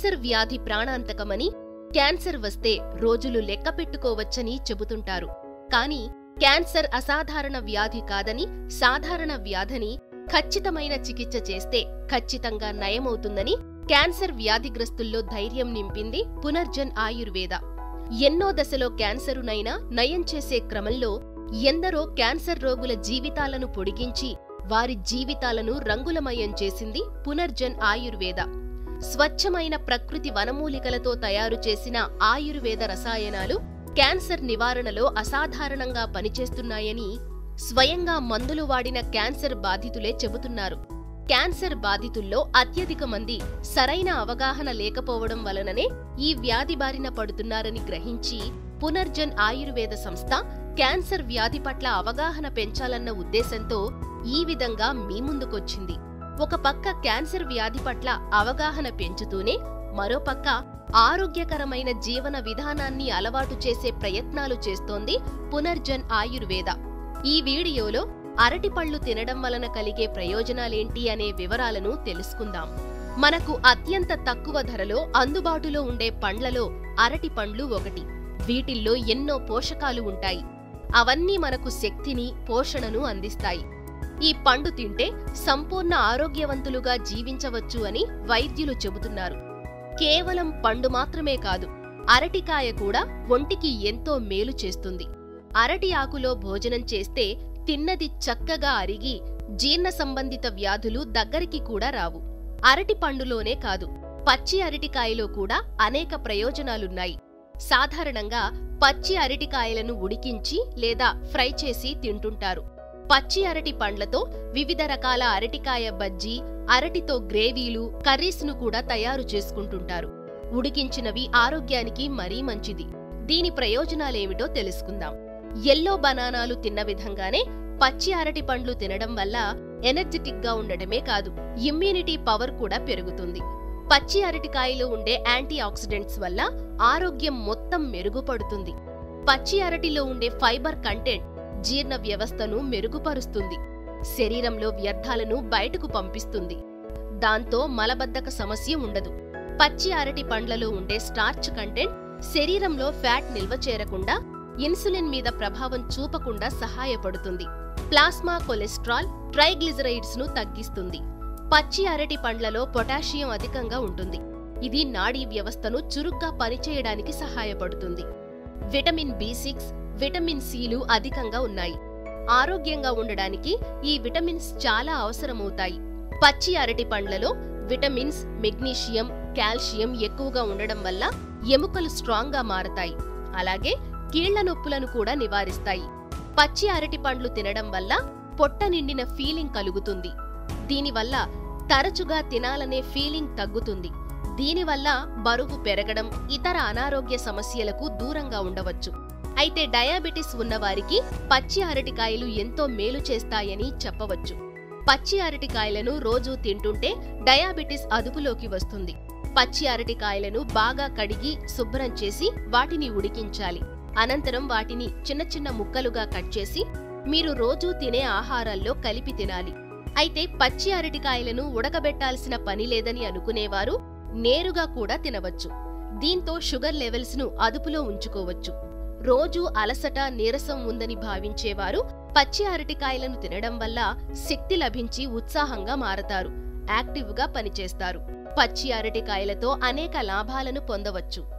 cancer వ్యాధి ప్రాణాంతకమని cancer వస్తే రోజులు లెక్క పెట్టుకోవచ్చని చెబుతుంటారు కానీ క్యాన్సర్ అసాధారణ వ్యాధి కాదని సాధారణ వ్యాధని ఖచ్చితమైన చికిత్స చేస్తే ఖచ్చితంగా నయమవుతుందని క్యాన్సర్ వ్యాధిగ్రస్తుల్లో ధైర్యం నింపింది పునర్జన్ ఆయుర్వేద ఎన్నో దశలో క్యాన్సరునైనా నయం చేసే క్రమంలో ఎందరో క్యాన్సర్ రోగుల జీవితాలను పొడిగించి వారి జీవితాలను రంగులమయం చేసింది పునర్జన్ ఆయుర్వేద స్వచ్ఛమైన ప్రకృతి వనమూలికలతో తయారు చేసిన ఆయుర్వేద రసాయనాలు క్యాన్సర్ నివారణలో అసాధారణంగా పనిచేస్తున్నాయని స్వయంగా మందులు వాడిన క్యాన్సర్ బాధితులే చెబుతున్నారు క్యాన్సర్ బాధితుల్లో అత్యధిక మంది సరైన అవగాహన లేకపోవడం వలననే ఈ వ్యాధి బారిన పడుతున్నారని గ్రహించి పునర్జన్ ఆయుర్వేద సంస్థ క్యాన్సర్ వ్యాధి పట్ల అవగాహన పెంచాలన్న ఉద్దేశంతో ఈ విధంగా మీ ముందుకొచ్చింది ఒక పక్క క్యాన్సర్ వ్యాధి పట్ల అవగాహన పెంచుతూనే మరోపక్క ఆరోగ్యకరమైన జీవన విధానాన్ని అలవాటు చేసే ప్రయత్నాలు చేస్తోంది పునర్జన్ ఆయుర్వేద ఈ వీడియోలో అరటిపళ్ళు తినడం వలన కలిగే ప్రయోజనాలేంటి అనే వివరాలను తెలుసుకుందాం మనకు అత్యంత తక్కువ ధరలో అందుబాటులో ఉండే పండ్లలో అరటి పండ్లు ఒకటి వీటిల్లో ఎన్నో పోషకాలు ఉంటాయి అవన్నీ మనకు శక్తిని పోషణను అందిస్తాయి ఈ పండు తింటే సంపూర్ణ ఆరోగ్యవంతులుగా జీవించవచ్చు అని వైద్యులు చెబుతున్నారు కేవలం పండు మాత్రమే కాదు అరటికాయ కూడా ఒంటికి ఎంతో మేలు చేస్తుంది అరటి ఆకులో భోజనం చేస్తే తిన్నది చక్కగా అరిగి జీర్ణ సంబంధిత వ్యాధులు దగ్గరికి కూడా రావు అరటి పండులోనే కాదు పచ్చి అరటికాయలో కూడా అనేక ప్రయోజనాలున్నాయి సాధారణంగా పచ్చి అరటికాయలను ఉడికించి లేదా ఫ్రై చేసి తింటుంటారు పచ్చి అరటి పండ్లతో వివిధ రకాల అరటికాయ బజ్జీ అరటితో గ్రేవీలు కర్రీస్ను కూడా తయారు చేసుకుంటుంటారు ఉడికించినవి ఆరోగ్యానికి మరీ మంచిది దీని ప్రయోజనాలేమిటో తెలుసుకుందాం ఎల్లో బనానాలు తిన్న విధంగానే పచ్చి అరటి పండ్లు తినడం వల్ల ఎనర్జెటిక్ గా ఉండటమే కాదు ఇమ్యూనిటీ పవర్ కూడా పెరుగుతుంది పచ్చి అరటికాయలో ఉండే యాంటీ ఆక్సిడెంట్స్ వల్ల ఆరోగ్యం మొత్తం మెరుగుపడుతుంది పచ్చి అరటిలో ఉండే ఫైబర్ కంటెంట్ జీర్ణ వ్యవస్థను మెరుగుపరుస్తుంది శరీరంలో వ్యర్థాలను బయటకు పంపిస్తుంది దాంతో మలబద్ధక సమస్య ఉండదు పచ్చి అరటి పండ్లలో ఉండే స్టార్చ్ కంటెంట్ శరీరంలో ఫ్యాట్ నిల్వ చేరకుండా ఇన్సులిన్ మీద ప్రభావం చూపకుండా సహాయపడుతుంది ప్లాస్మా కొలెస్ట్రాల్ ట్రైగ్లిజరైడ్స్ ను తగ్గిస్తుంది పచ్చి అరటి పండ్లలో పొటాషియం అధికంగా ఉంటుంది ఇది నాడీ వ్యవస్థను చురుగ్గా పనిచేయడానికి సహాయపడుతుంది విటమిన్ బి సిక్స్ విటమిన్ సిలు అధికంగా ఉన్నాయి ఆరోగ్యంగా ఉండడానికి ఈ విటమిన్స్ చాలా అవసరమవుతాయి పచ్చి అరటి పండ్లలో విటమిన్స్ మెగ్నీషియం కాల్షియం ఎక్కువగా ఉండడం వల్ల ఎముకలు స్ట్రాంగ్ గా మారతాయి అలాగే కీళ్ల నొప్పులను కూడా నివారిస్తాయి పచ్చి అరటి పండ్లు తినడం వల్ల పొట్ట నిండిన ఫీలింగ్ కలుగుతుంది దీనివల్ల తరచుగా తినాలనే ఫీలింగ్ తగ్గుతుంది దీనివల్ల బరువు పెరగడం ఇతర అనారోగ్య సమస్యలకు దూరంగా ఉండవచ్చు అయితే డయాబెటిస్ ఉన్నవారికి పచ్చి అరటికాయలు ఎంతో మేలు చేస్తాయని చెప్పవచ్చు పచ్చి అరటికాయలను రోజూ తింటుంటే డయాబెటిస్ అదుపులోకి వస్తుంది పచ్చి అరటికాయలను బాగా కడిగి శుభ్రం చేసి వాటిని ఉడికించాలి అనంతరం వాటిని చిన్న చిన్న ముక్కలుగా కట్ చేసి మీరు రోజూ తినే ఆహారాల్లో కలిపి తినాలి అయితే పచ్చి అరటికాయలను ఉడకబెట్టాల్సిన పని లేదని అనుకునేవారు నేరుగా కూడా తినవచ్చు దీంతో షుగర్ లెవెల్స్ ను అదుపులో ఉంచుకోవచ్చు రోజూ అలసట నీరసం ఉందని భావించేవారు పచ్చి అరటికాయలను తినడం వల్ల శక్తి లభించి ఉత్సాహంగా మారతారు యాక్టివ్గా పనిచేస్తారు పచ్చి అరటికాయలతో అనేక లాభాలను పొందవచ్చు